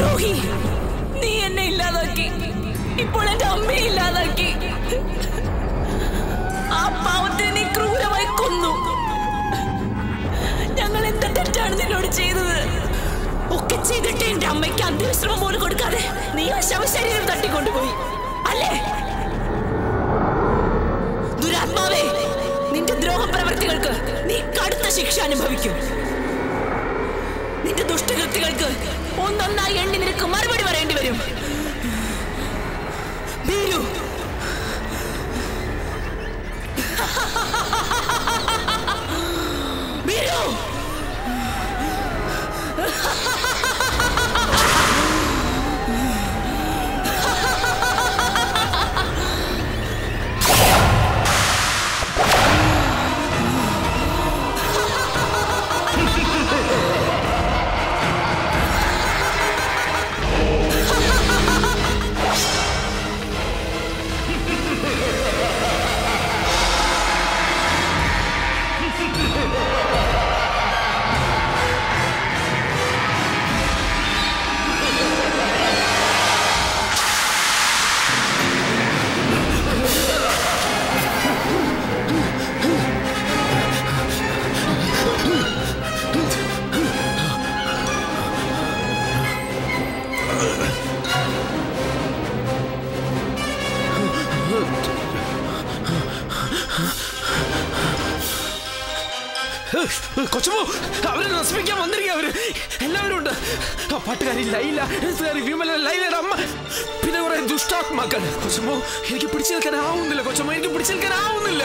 ദ്രോഹി നീ എന്നെ ഇല്ലാതാക്കി ഇപ്പോൾ എന്റെ അമ്മയെ ഇല്ലാതാക്കി ആ പാവത്തെ നീ ക്രൂരമായി കൊന്നു ഞങ്ങൾ എന്ത് തെറ്റാണ് നിന്നോട് ചെയ്തത് ഒക്കെ ചെയ്തിട്ട് എന്റെ അമ്മയ്ക്ക് അന്ത്യവിശ്രമം പോലും കൊടുക്കാതെ നീ ആ ശവശരീരം തട്ടിക്കൊണ്ടുപോയി അല്ലേ ദുരാത്മാവേ നിന്റെ ദ്രോഹ പ്രവൃത്തികൾക്ക് നീ കടുത്ത ശിക്ഷ അനുഭവിക്കും നിന്റെ ദുഷ്ടകൃത്യങ്ങൾക്ക് ഒന്നൊന്നായി എണ്ണി നിനക്ക് മറുപടി പറയേണ്ടി വരും ഭീരു ഭീരു കൊച്ചമോ അവരെ നശിപ്പിക്കാൻ വന്നിരിക്കുക അവര് എല്ലാവരും ഉണ്ട് ആ പാട്ടുകാരി ലൈല എഴുത്തുകാരി വിമല ലൈലയുടെ അമ്മ പിന്നെ കുറെ ദുഷ്ടാത്മാക്കൾ കൊച്ചമോ എനിക്ക് പിടിച്ചു നിൽക്കാൻ ആവുന്നില്ല കൊച്ചമോ എനിക്ക് പിടിച്ചു നിൽക്കാൻ ആവുന്നില്ല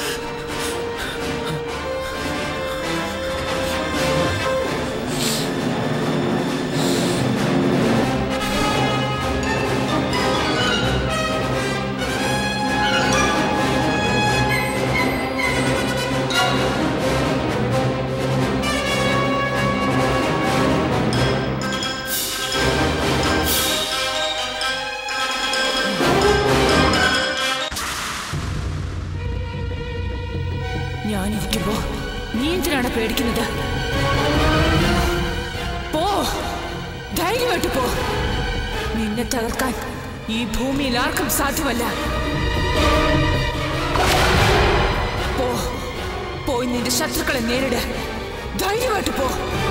ഞാനിരിക്കുമ്പോ നീ എന്തിനാണ് പേടിക്കുന്നത് പോ ധൈര്യമായിട്ട് പോ നിന്നെ തകർക്കാൻ ഈ ഭൂമിയിൽ ആർക്കും സാധ്യമല്ല പോ പോയി നിന്റെ ശത്രുക്കളെ നേരിട് ധൈര്യമായിട്ട് പോ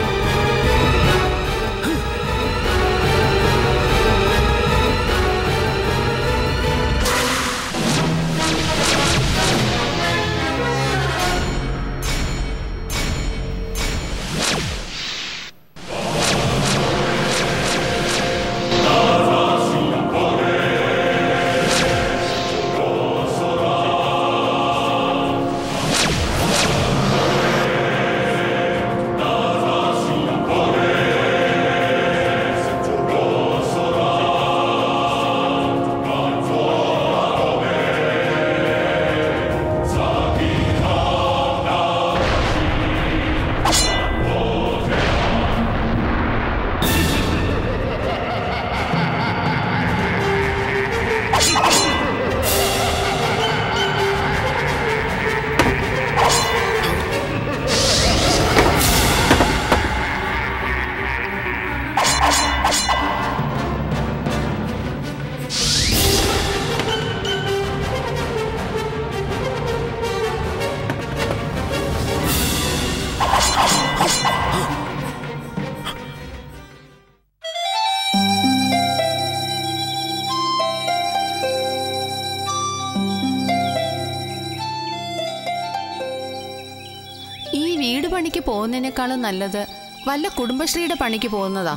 ഈ വീട് പണിക്ക് പോകുന്നതിനേക്കാളും നല്ലത് വല്ല കുടുംബശ്രീയുടെ പണിക്ക് പോകുന്നതാ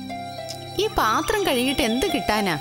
ഈ പാത്രം കഴുകിയിട്ട് എന്ത് കിട്ടാനാ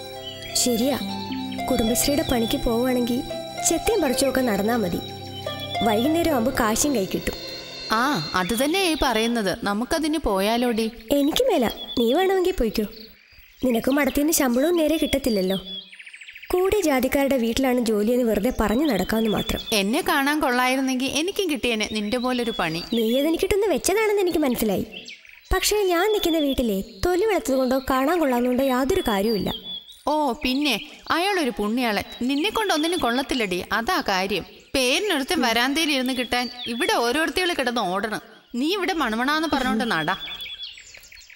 ശരിയാ കുടുംബശ്രീയുടെ പണിക്ക് പോവുകയാണെങ്കിൽ ചെത്തിയും പറിച്ചുമൊക്കെ നടന്നാൽ മതി വൈകുന്നേരം ആകുമ്പോൾ കാശും കൈ കിട്ടും ആ അത് തന്നെ ഈ പറയുന്നത് നമുക്കതിന് പോയാലോടി എനിക്ക് മേല നീ വേണമെങ്കിൽ പോയിക്കോ നിനക്ക് മടത്തിന് ശമ്പളവും നേരെ കിട്ടത്തില്ലല്ലോ കൂടെ ജാതിക്കാരുടെ വീട്ടിലാണ് ജോലിയെന്ന് വെറുതെ പറഞ്ഞു നടക്കാമെന്ന് മാത്രം എന്നെ കാണാൻ കൊള്ളായിരുന്നെങ്കിൽ എനിക്കും കിട്ടിയേനെ നിന്റെ പോലൊരു പണി നീ അതെനിക്കിട്ടൊന്ന് വെച്ചതാണെന്ന് എനിക്ക് മനസ്സിലായി പക്ഷേ ഞാൻ നിൽക്കുന്ന വീട്ടിലെ തൊലി വെളുത്തത് കൊണ്ടോ കാണാൻ കൊള്ളാവുന്നതുകൊണ്ടോ യാതൊരു കാര്യവുമില്ല ഓ പിന്നെ അയാളൊരു പുണ്യാളൻ നിന്നെ കൊണ്ട് ഒന്നിനും കൊള്ളത്തില്ലടി അതാ കാര്യം പേരിനൊരുത്തൻ വരാന്തയിൽ ഇരുന്ന് കിട്ടാൻ ഇവിടെ ഓരോരുത്തകൾ കിടന്ന് ഓടണം നീ ഇവിടെ മണമണാന്ന് പറഞ്ഞോണ്ട് നടാ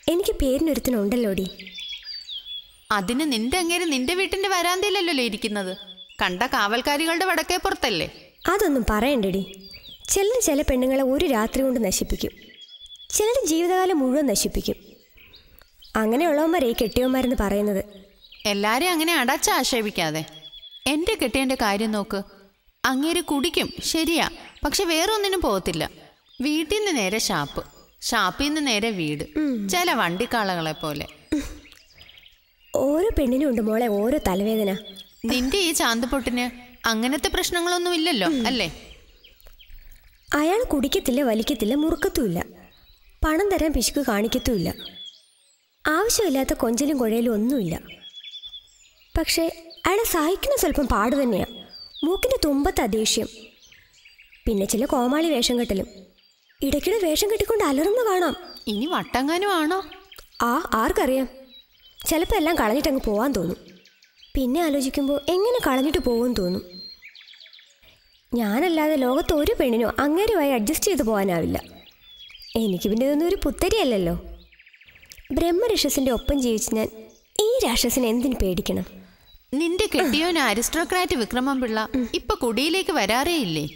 എനിക്ക് പേരിനൊരുത്തനുണ്ടല്ലോടി അതിന് നിന്റെ അങ്ങേര് നിന്റെ വീട്ടിന്റെ വരാന്തയിലല്ലല്ലോ ഇരിക്കുന്നത് കണ്ട കാവൽക്കാരികളുടെ വടക്കേ പുറത്തല്ലേ അതൊന്നും പറയണ്ടടി ചിലർ ചില പെണ്ണുങ്ങളെ ഒരു രാത്രി കൊണ്ട് നശിപ്പിക്കും ചിലർ ജീവിതകാലം മുഴുവൻ നശിപ്പിക്കും അങ്ങനെയുള്ളവന്മാരെ ഈ കെട്ടിയവന്മാരെന്ന് പറയുന്നത് എല്ലാരെയും അങ്ങനെ അടച്ച ആക്ഷേപിക്കാതെ എന്റെ കെട്ടിയന്റെ കാര്യം നോക്ക് അങ്ങേര് കുടിക്കും ശരിയാ പക്ഷെ വേറെ ഒന്നിനും പോകത്തില്ല വീട്ടിൽ നിന്ന് നേരെ ഷാപ്പ് ഷാപ്പിൽ നിന്ന് നേരെ വീട് ചില വണ്ടിക്കാളകളെ പോലെ ഓരോ പെണ്ണിനും ഉണ്ട് മോളെ ഓരോ തലവേദന നിന്റെ ഈ ചാന്തപ്പൊട്ടിന് അങ്ങനത്തെ പ്രശ്നങ്ങളൊന്നും ഇല്ലല്ലോ അല്ലേ അയാൾ കുടിക്കത്തില്ല വലിക്കത്തില്ല മുറുക്കത്തുമില്ല പണം തരാൻ പിശുക്ക് കാണിക്കത്തുമില്ല ആവശ്യമില്ലാത്ത കൊഞ്ചലും കുഴയലും ഒന്നുമില്ല പക്ഷേ അയാളെ സഹിക്കുന്ന സ്വല്പം പാട് തന്നെയാ മൂക്കിൻ്റെ തുമ്പത്ത് ദേഷ്യം പിന്നെ ചില കോമാളി വേഷം കെട്ടലും ഇടയ്ക്കിടെ വേഷം കെട്ടിക്കൊണ്ട് അലറുന്ന കാണാം ഇനി വട്ടങ്ങാനും ആണോ ആ ആർക്കറിയാം ചിലപ്പോൾ എല്ലാം കളഞ്ഞിട്ടങ്ങ് പോവാൻ തോന്നും പിന്നെ ആലോചിക്കുമ്പോൾ എങ്ങനെ കളഞ്ഞിട്ട് പോകും തോന്നും ഞാനല്ലാതെ ലോകത്ത് ഒരു പെണ്ണിനോ അങ്ങേരുമായി അഡ്ജസ്റ്റ് ചെയ്ത് പോകാനാവില്ല എനിക്ക് പിന്നെ ഇതൊന്നും ഒരു പുത്തരിയല്ലല്ലോ ബ്രഹ്മരക്ഷസിൻ്റെ ഒപ്പം ജീവിച്ച് ഞാൻ ഈ രാക്ഷസിനെ എന്തിനു പേടിക്കണം നിന്റെ കെട്ടിയോൻ അരിസ്ട്രോക്രാറ്റ് വിക്രമൻ പിള്ള ഇപ്പൊ കുടിയിലേക്ക് വരാറേ ഇല്ലേ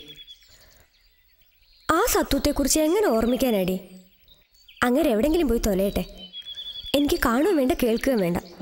ആ സത്വത്തെക്കുറിച്ച് എങ്ങനെ ഓർമ്മിക്കാനാടി അങ്ങനെ എവിടെങ്കിലും പോയി തൊലയട്ടെ എനിക്ക് കാണുകയും വേണ്ട കേൾക്കുകയും വേണ്ട